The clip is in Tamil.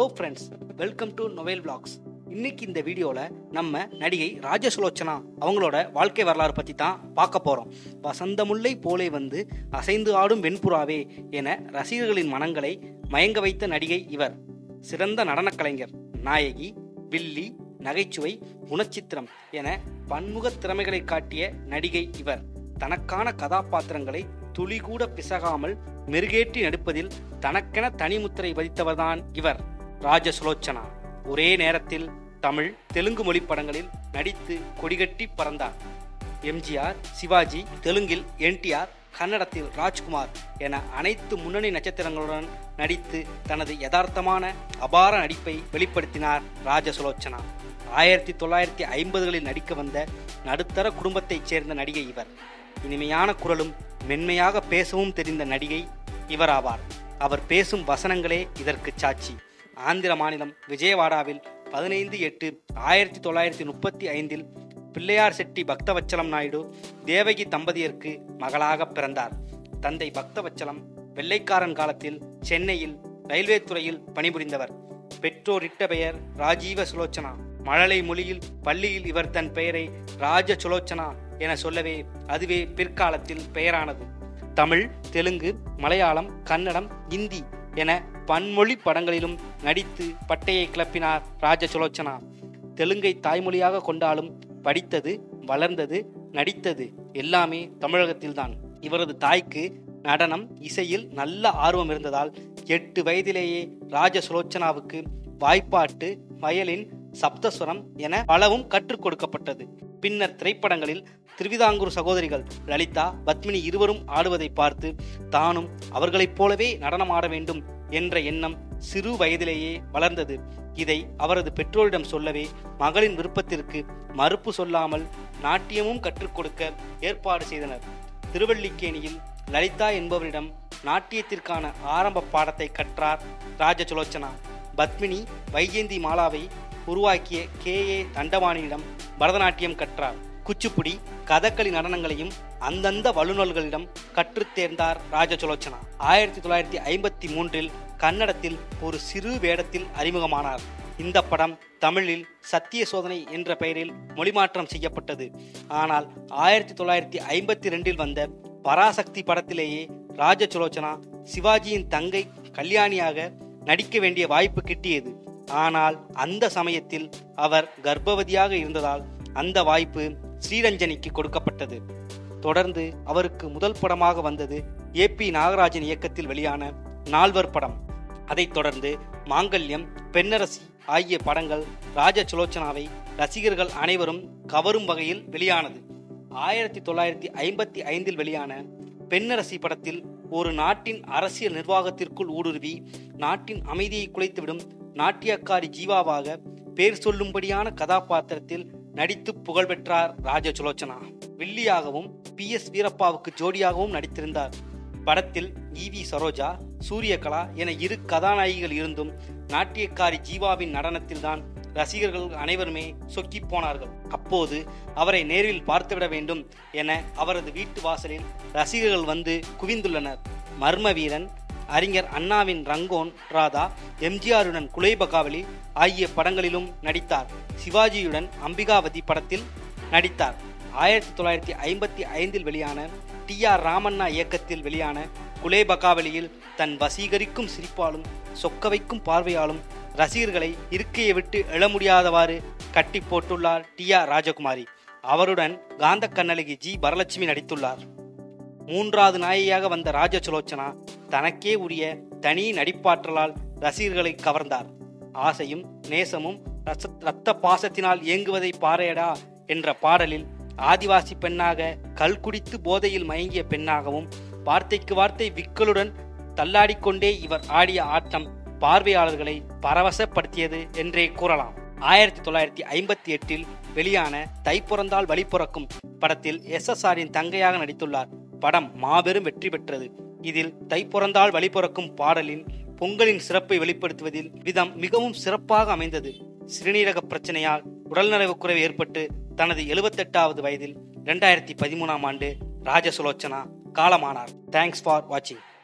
ஃப்ரெண்ட்ஸ் வெல்கம் டு நொவேல் vlogs இன்னைக்கு இந்த வீடியோவில் நம்ம நடிகை ராஜசுலோச்சனா அவங்களோட வாழ்க்கை வரலாறு பற்றி தான் பார்க்க போகிறோம் வசந்தமுல்லை போலே வந்து அசைந்து ஆடும் வெண்புறாவே என ரசிகர்களின் மனங்களை மயங்க வைத்த நடிகை இவர் சிறந்த நடனக் கலைஞர் நாயகி வில்லி நகைச்சுவை குணச்சித்திரம் என பன்முக திறமைகளை காட்டிய நடிகை இவர் தனக்கான கதாபாத்திரங்களை துளிகூட பிசகாமல் மெருகேற்றி நடிப்பதில் தனக்கென தனிமுத்திரை பதித்தவர்தான் இவர் ராஜசுலோச்சனா ஒரே நேரத்தில் தமிழ் தெலுங்கு மொழி படங்களில் நடித்து கொடிகட்டி பறந்தார் எம்ஜிஆர் சிவாஜி தெலுங்கில் என்டிஆர் கன்னடத்தில் ராஜ்குமார் என அனைத்து முன்னணி நட்சத்திரங்களுடன் நடித்து தனது யதார்த்தமான அபார நடிப்பை வெளிப்படுத்தினார் ராஜசுலோச்சனா ஆயிரத்தி தொள்ளாயிரத்தி ஐம்பதுகளில் நடிக்க வந்த நடுத்தர குடும்பத்தைச் சேர்ந்த நடிகை இவர் இனிமையான குரலும் மென்மையாக பேசவும் தெரிந்த நடிகை இவராவார் அவர் பேசும் வசனங்களே இதற்கு சாட்சி ஆந்திர மாநிலம் விஜயவாடாவில் பதினைந்து எட்டு ஆயிரத்தி தொள்ளாயிரத்தி முப்பத்தி ஐந்தில் பிள்ளையார் செட்டி பக்தவச்சலம் நாயுடு தேவகி தம்பதியருக்கு மகளாக பிறந்தார் தந்தை பக்தவச்சலம் வெள்ளைக்காரன் காலத்தில் சென்னையில் ரயில்வே துறையில் பணிபுரிந்தவர் பெற்றோர் இட்ட பெயர் ராஜீவ சுலோச்சனா மழலை மொழியில் பள்ளியில் இவர் தன் பெயரை ராஜ சுலோச்சனா என சொல்லவே அதுவே பிற்காலத்தில் பெயரானது தமிழ் தெலுங்கு மலையாளம் கன்னடம் இந்தி என பன்மொழி படங்களிலும் நடித்து பட்டையை கிளப்பினார் ராஜ சுலோச்சனா தெலுங்கை தாய்மொழியாக கொண்டாலும் படித்தது வளர்ந்தது நடித்தது எல்லாமே தமிழகத்தில்தான் இவரது தாய்க்கு நடனம் இசையில் நல்ல ஆர்வம் இருந்ததால் எட்டு வயதிலேயே ராஜ சுலோச்சனாவுக்கு வாய்ப்பாட்டு வயலின் சப்தஸ்வரம் என பலவும் கற்றுக் கொடுக்கப்பட்டது பின்னர் திரைப்படங்களில் திருவிதாங்கூர் சகோதரிகள் லலிதா பத்மினி இருவரும் ஆடுவதை பார்த்து தானும் அவர்களைப் போலவே நடனமாட வேண்டும் என்ற எண்ணம் சிறு வயதிலேயே வளர்ந்தது இதை அவரது பெற்றோரிடம் சொல்லவே மகளின் விருப்பத்திற்கு மறுப்பு சொல்லாமல் நாட்டியமும் கற்றுக் கொடுக்க ஏற்பாடு செய்தனர் திருவல்லிக்கேணியில் லலிதா என்பவரிடம் நாட்டியத்திற்கான ஆரம்ப பாடத்தை கற்றார் ராஜசுலோச்சனா பத்மினி வைஜெயந்தி மாலாவை உருவாக்கிய கே ஏ தண்டவாணியிடம் பரதநாட்டியம் கற்றார் குச்சிப்புடி கதகளி நடனங்களையும் அந்தந்த வல்லுநர்களிடம் கற்றுத் தேர்ந்தார் ராஜசுலோச்சனா ஆயிரத்தி தொள்ளாயிரத்தி ஐம்பத்தி மூன்றில் கன்னடத்தில் ஒரு சிறு வேடத்தில் அறிமுகமானார் இந்த படம் தமிழில் சத்திய சோதனை என்ற பெயரில் மொழிமாற்றம் செய்யப்பட்டது ஆனால் ஆயிரத்தி தொள்ளாயிரத்தி ஐம்பத்தி ரெண்டில் வந்த பராசக்தி படத்திலேயே ராஜசுலோச்சனா சிவாஜியின் தங்கை கல்யாணியாக நடிக்க வேண்டிய வாய்ப்பு கிட்டியது ஆனால் அந்த சமயத்தில் அவர் கர்ப்பவதியாக இருந்ததால் அந்த வாய்ப்பு ஸ்ரீரஞ்சனிக்கு கொடுக்கப்பட்டது தொடர்ந்து அவருக்கு முதல் படமாக வந்தது ஏ பி நாகராஜன் இயக்கத்தில் வெளியான நால்வர் படம் அதைத் தொடர்ந்து மாங்கல்யம் பெண்ணரசி ஆகிய படங்கள் ராஜ சுலோச்சனாவை ரசிகர்கள் அனைவரும் கவரும் வகையில் வெளியானது ஆயிரத்தி தொள்ளாயிரத்தி ஐம்பத்தி ஐந்தில் வெளியான பெண்ணரசி படத்தில் ஒரு நாட்டின் அரசியல் நிர்வாகத்திற்குள் ஊடுருவி நாட்டின் அமைதியை குலைத்துவிடும் நாட்டியக்காரி ஜீவாவாக பேர் சொல்லும்படியான கதாபாத்திரத்தில் நடித்து புகழ் பெற்றார் ராஜ சுலோச்சனா வில்லியாகவும் பி எஸ் வீரப்பாவுக்கு ஜோடியாகவும் நடித்திருந்தார் படத்தில் இ வி சரோஜா சூரியகலா என இரு கதாநாயகிகள் இருந்தும் நாட்டியக்காரி ஜீவாவின் நடனத்தில்தான் ரசிகர்கள் அனைவருமே சொக்கி போனார்கள் அப்போது அவரை நேரில் பார்த்துவிட வேண்டும் என அவரது வீட்டு வாசலில் ரசிகர்கள் வந்து குவிந்துள்ளனர் மர்ம வீரன் அறிஞர் அண்ணாவின் ரங்கோன் ராதா எம்ஜிஆருடன் குலைபகாவலி ஆகிய படங்களிலும் நடித்தார் சிவாஜியுடன் அம்பிகாவதி படத்தில் நடித்தார் ஆயிரத்தி தொள்ளாயிரத்தி ஐம்பத்தி ஐந்தில் வெளியான டி ஆர் ராமண்ணா இயக்கத்தில் வெளியான குலேபகாவலியில் தன் வசீகரிக்கும் சிரிப்பாலும் சொக்க வைக்கும் பார்வையாலும் ரசிகர்களை இருக்கையை விட்டு எழ முடியாதவாறு கட்டி போட்டுள்ளார் டி ஆர் ராஜகுமாரி அவருடன் காந்த கண்ணழகி ஜி வரலட்சுமி நடித்துள்ளார் மூன்றாவது நாயகியாக வந்த ராஜசுலோச்சனா தனக்கே உரிய தனி நடிப்பாற்றலால் ரசிகர்களை கவர்ந்தார் ஆசையும் நேசமும் ரச ரத்த பாசத்தினால் இயங்குவதை பாறையடா என்ற பாடலில் ஆதிவாசி பெண்ணாக கல் குடித்து போதையில் மயங்கிய பெண்ணாகவும் வார்த்தைக்கு வார்த்தை விக்கலுடன் தள்ளாடிக்கொண்டே இவர் ஆடிய ஆட்டம் பார்வையாளர்களை பரவசப்படுத்தியது என்றே கூறலாம் ஆயிரத்தி தொள்ளாயிரத்தி ஐம்பத்தி எட்டில் வெளியான தை பிறந்தால் வழி பிறக்கும் படத்தில் எஸ் எஸ் ஆரின் தங்கையாக நடித்துள்ளார் படம் மாபெரும் வெற்றி பெற்றது இதில் தை பிறந்தால் வழி பிறக்கும் பாடலின் பொங்கலின் சிறப்பை வெளிப்படுத்துவதில் விதம் மிகவும் சிறப்பாக அமைந்தது சிறுநீரக பிரச்சனையால் உடல்நலவு குறைவு ஏற்பட்டு தனது எழுபத்தெட்டாவது வயதில் இரண்டாயிரத்தி பதிமூணாம் ஆண்டு ராஜசுலோச்சனா காலமானார் தேங்க்ஸ் ஃபார் வாட்சிங்